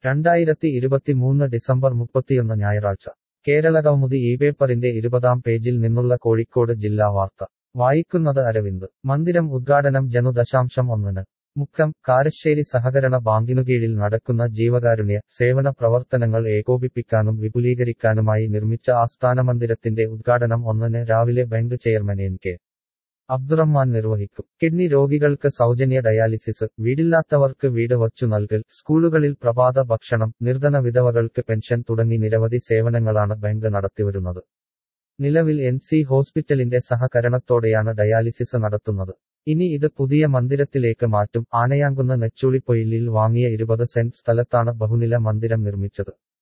രണ്ടായിരത്തി ഇരുപത്തിമൂന്ന് ഡിസംബർ മുപ്പത്തിയൊന്ന് ഞായറാഴ്ച കേരളകൗമുദി ഈ പേപ്പറിന്റെ ഇരുപതാം പേജിൽ നിന്നുള്ള കോഴിക്കോട് ജില്ലാ വാർത്ത വായിക്കുന്നത് അരവിന്ദ് മന്ദിരം ഉദ്ഘാടനം ജനു ദശാംശം ഒന്നിന് മുക്കം കാരശ്ശേരി സഹകരണ ബാങ്കിനുകീഴിൽ നടക്കുന്ന ജീവകാരുണ്യ സേവന പ്രവർത്തനങ്ങൾ ഏകോപിപ്പിക്കാനും വിപുലീകരിക്കാനുമായി നിർമ്മിച്ച ആസ്ഥാന മന്ദിരത്തിന്റെ ഉദ്ഘാടനം ഒന്നിന് രാവിലെ bank chairman N K Abdurahman നിർവഹിക്കും കിഡ്നി രോഗികൾക്ക് സൗജന്യ ഡയാലിസിസ് വീടില്ലാത്തവർക്ക് വീട് വച്ചു നൽകൽ സ്കൂളുകളിൽ പ്രഭാത ഭക്ഷണം നിർധന വിധവകൾക്ക് പെൻഷൻ തുടങ്ങി നിരവധി സേവനങ്ങളാണ് ബാങ്ക് നടത്തിവരുന്നത് നിലവിൽ എൻ സി ഹോസ്പിറ്റലിന്റെ സഹകരണത്തോടെയാണ് ഡയാലിസിസ് നടത്തുന്നത് ഇനി ഇത് പുതിയ മന്ദിരത്തിലേക്ക് മാറ്റും ആനയാങ്കുന്ന നെച്ചുളിപ്പൊയിലിൽ വാങ്ങിയ ഇരുപത് സെന്റ് സ്ഥലത്താണ് ബഹുനില മന്ദിരം നിർമ്മിച്ചത്